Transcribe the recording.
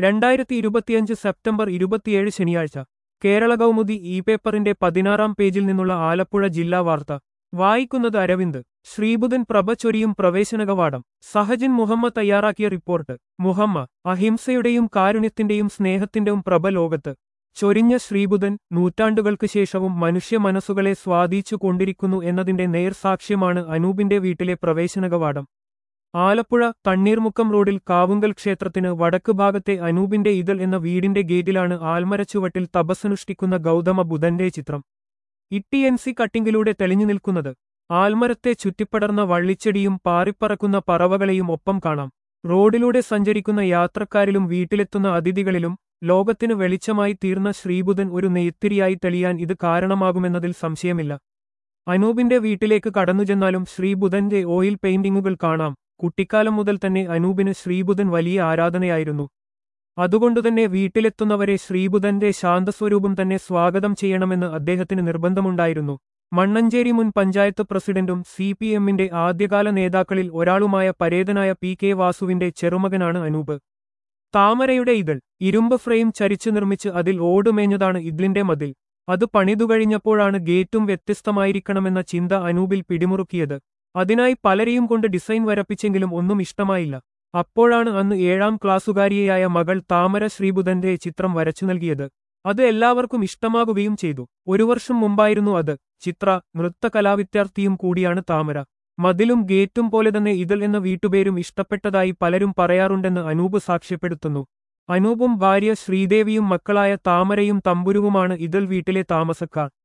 രണ്ടായിരത്തി ഇരുപത്തിയഞ്ച് സെപ്റ്റംബർ ഇരുപത്തിയേഴ് ശനിയാഴ്ച കേരള കൗമുദി ഇ പേപ്പറിന്റെ പതിനാറാം പേജിൽ നിന്നുള്ള ആലപ്പുഴ ജില്ലാ വാർത്ത വായിക്കുന്നത് അരവിന്ദ് ശ്രീബുധൻ പ്രഭ ചൊരിയും പ്രവേശന കവാടം സഹജൻ മുഹമ്മദ് തയ്യാറാക്കിയ റിപ്പോർട്ട് മുഹമ്മ അഹിംസയുടെയും കാരുണ്യത്തിന്റെയും സ്നേഹത്തിന്റെയും പ്രഭ ലോകത്ത് ചൊരിഞ്ഞ ശ്രീബുധൻ നൂറ്റാണ്ടുകൾക്ക് ശേഷവും മനുഷ്യ മനസ്സുകളെ സ്വാധീച്ചു കൊണ്ടിരിക്കുന്നു എന്നതിന്റെ നേർസാക്ഷ്യമാണ് അനൂപിന്റെ വീട്ടിലെ പ്രവേശന കവാടം ആലപ്പുഴ തണ്ണീർമുക്കം റോഡിൽ കാവുങ്കൽ ക്ഷേത്രത്തിന് വടക്ക് ഭാഗത്തെ അനൂപിന്റെ ഇതൾ എന്ന വീടിന്റെ ഗേറ്റിലാണ് ആൽമരച്ചുവട്ടിൽ തപസ്സനുഷ്ഠിക്കുന്ന ഗൗതമ ബുധന്റെ ചിത്രം ഇട്ടിഎൻസി കട്ടിങ്ങിലൂടെ തെളിഞ്ഞു നിൽക്കുന്നത് ആൽമരത്തെ ചുറ്റിപ്പടർന്ന വള്ളിച്ചെടിയും പാറിപ്പറക്കുന്ന പറവകളെയും ഒപ്പം കാണാം റോഡിലൂടെ സഞ്ചരിക്കുന്ന യാത്രക്കാരിലും വീട്ടിലെത്തുന്ന അതിഥികളിലും ലോകത്തിനു വെളിച്ചമായി തീർന്ന ശ്രീബുധൻ ഒരു നെയ്ത്തിരിയായി തെളിയാൻ ഇത് കാരണമാകുമെന്നതിൽ സംശയമില്ല അനൂപിന്റെ വീട്ടിലേക്ക് കടന്നുചെന്നാലും ശ്രീബുധന്റെ ഓയിൽ പെയിന്റിങ്ങുകൾ കാണാം കുട്ടിക്കാലം മുതൽ തന്നെ അനൂപിന് ശ്രീബുധൻ വലിയ ആരാധനയായിരുന്നു അതുകൊണ്ടുതന്നെ വീട്ടിലെത്തുന്നവരെ ശ്രീബുധന്റെ ശാന്തസ്വരൂപം തന്നെ സ്വാഗതം ചെയ്യണമെന്ന് അദ്ദേഹത്തിന് നിർബന്ധമുണ്ടായിരുന്നു മണ്ണഞ്ചേരി മുൻ പഞ്ചായത്ത് പ്രസിഡന്റും സി പി എമ്മിന്റെ ആദ്യകാല നേതാക്കളിൽ ഒരാളുമായ പരേതനായ പി കെ വാസുവിന്റെ ചെറുമകനാണ് അനൂപ് താമരയുടെ ഇതൾ ഇരുമ്പ് ഫ്രെയിം ചരിച്ചു നിർമ്മിച്ച് അതിൽ ഓടുമേഞ്ഞതാണ് ഇദ്ലിന്റെ മതിൽ അത് പണിതുകഴിഞ്ഞപ്പോഴാണ് ഗേറ്റും വ്യത്യസ്തമായിരിക്കണമെന്ന ചിന്ത അനൂപിൽ പിടിമുറുക്കിയത് അതിനായി പലരെയും കൊണ്ട് ഡിസൈൻ വരപ്പിച്ചെങ്കിലും ഒന്നും ഇഷ്ടമായില്ല അപ്പോഴാണ് അന്ന് ഏഴാം ക്ലാസ്സുകാരിയായ മകൾ താമര ശ്രീബുധന്റെ ചിത്രം വരച്ചു നൽകിയത് അത് എല്ലാവർക്കും ഇഷ്ടമാകുകയും ചെയ്തു ഒരു വർഷം മുമ്പായിരുന്നു അത് ചിത്ര നൃത്തകലാവിദ്യാർത്ഥിയും കൂടിയാണ് താമര മതിലും ഗേറ്റും പോലെ തന്നെ ഇതിൽ എന്ന വീട്ടുപേരും ഇഷ്ടപ്പെട്ടതായി പലരും പറയാറുണ്ടെന്ന് അനൂപ് സാക്ഷ്യപ്പെടുത്തുന്നു അനൂപും ഭാര്യ ശ്രീദേവിയും മക്കളായ താമരയും തമ്പുരുവുമാണ് ഇതിൽ വീട്ടിലെ താമസക്കാർ